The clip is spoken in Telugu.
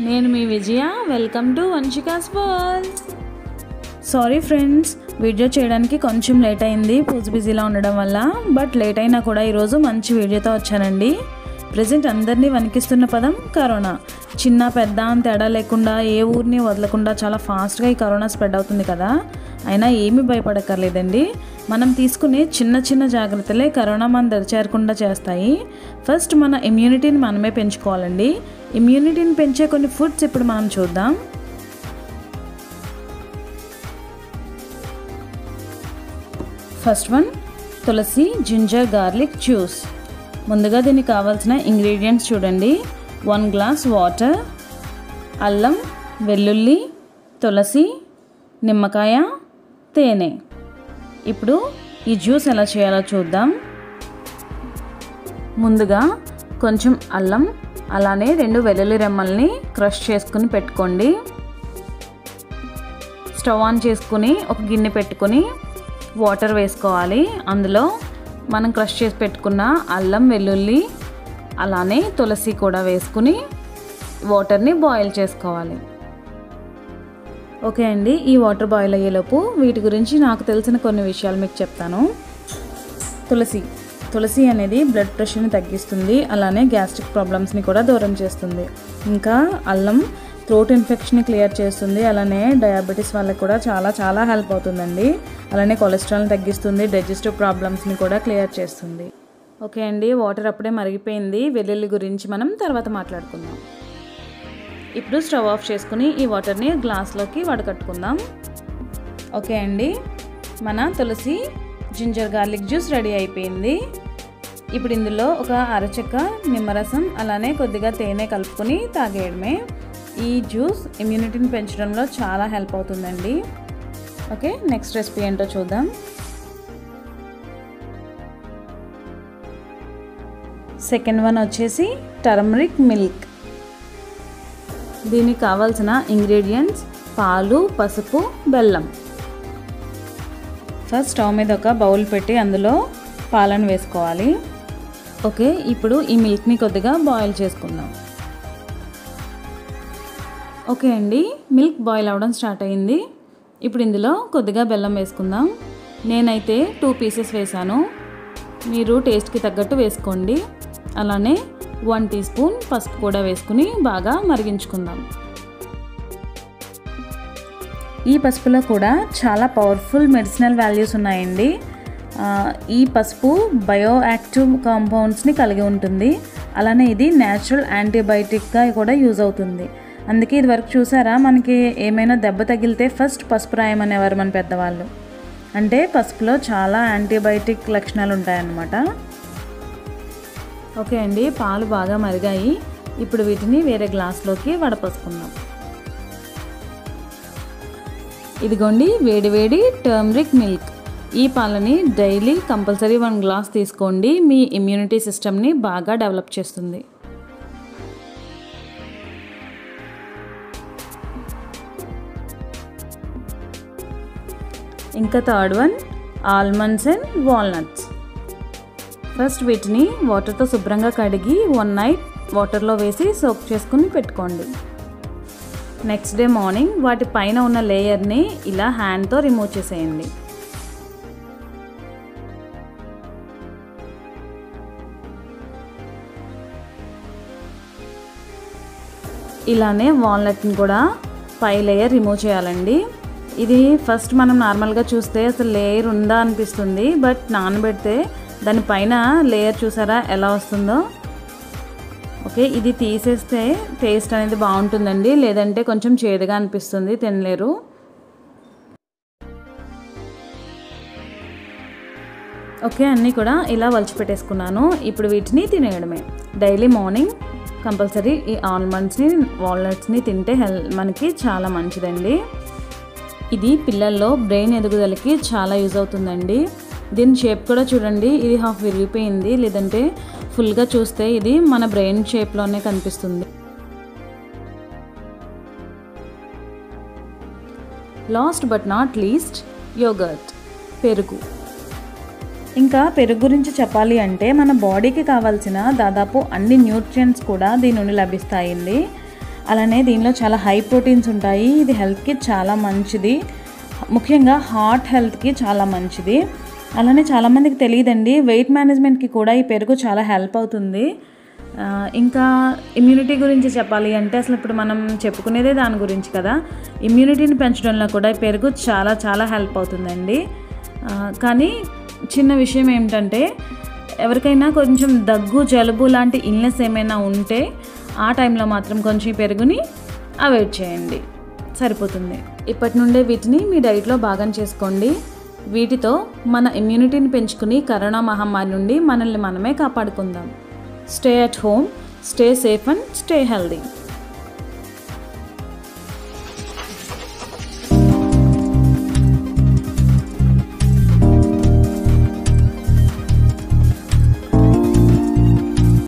నేను మీ Vijaya welcome to Vamshika's world sorry friends video చేయడానికి కొంచెం లేట్ అయింది పూజ బిజీలో ఉండడం వల్ల బట్ లేట్ అయినా కూడా ఈరోజు మంచి వీడియోతో వచ్చానండి ప్రజెంట్ అందరినీ వణికిస్తున్న పదం కరోనా చిన్న పెద్ద అని తేడా లేకుండా ఏ ఊరిని వదలకుండా చాలా ఫాస్ట్గా ఈ కరోనా స్ప్రెడ్ అవుతుంది కదా అయినా ఏమీ భయపడక్కర్లేదండి మనం తీసుకునే చిన్న చిన్న జాగ్రత్తలే కరోనా మన దరిచేరకుండా చేస్తాయి ఫస్ట్ మన ఇమ్యూనిటీని మనమే పెంచుకోవాలండి ఇమ్యూనిటీని పెంచే కొన్ని ఫుడ్స్ ఇప్పుడు మనం చూద్దాం first one tulsi ginger garlic juice ముందుగా దీనికి కావాల్సిన ఇంగ్రీడియంట్స్ చూడండి వన్ గ్లాస్ వాటర్ అల్లం వెల్లుల్లి తులసి నిమ్మకాయ తేనె ఇప్పుడు ఈ జ్యూస్ ఎలా చేయాలో చూద్దాం ముందుగా కొంచెం అల్లం అలానే రెండు వెల్లుల్లి రెమ్మల్ని క్రష్ చేసుకుని పెట్టుకోండి స్టవ్ ఆన్ చేసుకుని ఒక గిన్నె పెట్టుకొని వాటర్ వేసుకోవాలి అందులో మనం క్రష్ చేసి పెట్టుకున్న అల్లం వెల్లుల్లి అలానే తులసి కూడా వేసుకుని వాటర్ని బాయిల్ చేసుకోవాలి ఓకే అండి ఈ వాటర్ బాయిల్ అయ్యేలోపు వీటి గురించి నాకు తెలిసిన కొన్ని విషయాలు మీకు చెప్తాను తులసి తులసి అనేది బ్లడ్ ప్రెషర్ని తగ్గిస్తుంది అలానే గ్యాస్ట్రిక్ ప్రాబ్లమ్స్ని కూడా దూరం చేస్తుంది ఇంకా అల్లం థ్రోట్ ఇన్ఫెక్షన్ని క్లియర్ చేస్తుంది అలానే డయాబెటీస్ వాళ్ళకి కూడా చాలా చాలా హెల్ప్ అవుతుందండి అలానే కొలెస్ట్రాల్ని తగ్గిస్తుంది డైజెస్టివ్ ప్రాబ్లమ్స్ని కూడా క్లియర్ చేస్తుంది ఓకే అండి వాటర్ అప్పుడే మరిగిపోయింది వెల్లుల్లి గురించి మనం తర్వాత మాట్లాడుకుందాం ఇప్పుడు స్టవ్ ఆఫ్ చేసుకుని ఈ వాటర్ని గ్లాస్లోకి వడకట్టుకుందాం ఓకే అండి మన tulsi ginger garlic juice ready అయిపోయింది ఇప్పుడు ఇందులో ఒక అరచెక్క నిమ్మరసం అలానే కొద్దిగా తేనె కలుపుకొని తాగేయడమే ఈ జ్యూస్ ఇమ్యూనిటీని పెంచడంలో చాలా హెల్ప్ అవుతుందండి ఓకే నెక్స్ట్ రెసిపీ ఏంటో చూద్దాం సెకండ్ వన్ వచ్చేసి టర్మరిక్ మిల్క్ దీనికి కావాల్సిన ఇంగ్రీడియంట్స్ పాలు పసుపు బెల్లం ఫస్ట్ స్టవ్ మీద ఒక బౌల్ పెట్టి అందులో పాలను వేసుకోవాలి ఓకే ఇప్పుడు ఈ మిల్క్ని కొద్దిగా బాయిల్ చేసుకుందాం ఓకే అండి మిల్క్ బాయిల్ అవ్వడం స్టార్ట్ అయింది ఇప్పుడు ఇందులో కొద్దిగా బెల్లం వేసుకుందాం నేనైతే టూ పీసెస్ వేసాను మీరు టేస్ట్కి తగ్గట్టు వేసుకోండి అలానే వన్ టీ స్పూన్ పసుపు కూడా వేసుకుని బాగా మరిగించుకుందాం ఈ పసుపులో కూడా చాలా పవర్ఫుల్ మెడిసినల్ వాల్యూస్ ఉన్నాయండి ఈ పసుపు బయో యాక్టివ్ కాంపౌండ్స్ని కలిగి ఉంటుంది అలానే ఇది న్యాచురల్ యాంటీబయాటిక్గా కూడా యూజ్ అవుతుంది అందుకే ఇది వరకు చూసారా మనకి ఏమైనా దెబ్బ తగిలితే ఫస్ట్ పసుపు రాయమనేవారు మన పెద్దవాళ్ళు అంటే పసుపులో చాలా యాంటీబయాటిక్ లక్షణాలు ఉంటాయన్నమాట ఓకే అండి పాలు బాగా మరిగాయి ఇప్పుడు వీటిని వేరే గ్లాస్లోకి వడపోసుకుందాం ఇదిగోండి వేడివేడి టర్మరిక్ మిల్క్ ఈ పాలని డైలీ కంపల్సరీ వన్ గ్లాస్ తీసుకోండి మీ ఇమ్యూనిటీ సిస్టమ్ని బాగా డెవలప్ చేస్తుంది ఇంకా third one almonds and walnuts first వీటిని వాటర్తో శుభ్రంగా కడిగి వన్ నైట్ వాటర్లో వేసి సోక్ చేసుకుని పెట్టుకోండి నెక్స్ట్ డే మార్నింగ్ వాటి పైన ఉన్న లేయర్ని ఇలా హ్యాండ్తో రిమూవ్ చేసేయండి ఇలానే వాల్నట్ని కూడా పై లేయర్ రిమూవ్ చేయాలండి ఇది ఫస్ట్ మనం నార్మల్గా చూస్తే అసలు లేయర్ ఉందా అనిపిస్తుంది బట్ నానబెడితే దానిపైన లేయర్ చూసారా ఎలా వస్తుందో ఓకే ఇది తీసేస్తే టేస్ట్ అనేది బాగుంటుందండి లేదంటే కొంచెం చేదుగా అనిపిస్తుంది తినలేరు ఓకే అన్నీ కూడా ఇలా వలిచిపెట్టేసుకున్నాను ఇప్పుడు వీటిని తినేయడమే డైలీ మార్నింగ్ కంపల్సరీ ఈ ఆల్మండ్స్ని వాల్నట్స్ని తింటే హెల్ మనకి చాలా మంచిదండి ఇది పిల్లల్లో బ్రెయిన్ ఎదుగుదలకి చాలా యూజ్ అవుతుందండి దీని షేప్ కూడా చూడండి ఇది హాఫ్ విరిగిపోయింది లేదంటే ఫుల్గా చూస్తే ఇది మన బ్రెయిన్ షేప్లోనే కనిపిస్తుంది last but not least yoghurt పెరుగు ఇంకా పెరుగు గురించి చెప్పాలి అంటే మన బాడీకి కావాల్సిన దాదాపు అన్ని న్యూట్రియంట్స్ కూడా దీని నుండి లభిస్తాయండి అలానే దీనిలో చాలా హై ప్రోటీన్స్ ఉంటాయి ఇది హెల్త్కి చాలా మంచిది ముఖ్యంగా హార్ట్ హెల్త్కి చాలా మంచిది అలానే చాలామందికి తెలియదండి వెయిట్ మేనేజ్మెంట్కి కూడా ఈ పెరుగు చాలా హెల్ప్ అవుతుంది ఆ, ఇంకా ఇమ్యూనిటీ గురించి చెప్పాలి అంటే అసలు ఇప్పుడు మనం చెప్పుకునేదే దాని గురించి కదా ఇమ్యూనిటీని పెంచడంలో కూడా ఈ పెరుగు చాలా చాలా హెల్ప్ అవుతుందండి ఆ, కానీ చిన్న విషయం ఏమిటంటే ఎవరికైనా కొంచెం దగ్గు జలుబు లాంటి ఇల్నెస్ ఏమైనా ఉంటే ఆ టైంలో మాత్రం కొంచెం ఈ పెరుగుని అవాయిడ్ చేయండి సరిపోతుంది ఇప్పటి నుండే వీటిని మీ డైట్లో భాగం చేసుకోండి వీటితో మన ఇమ్యూనిటీని పెంచుకుని కరోనా మహమ్మారి నుండి మనల్ని మనమే కాపాడుకుందాం stay at home stay safe and stay healthy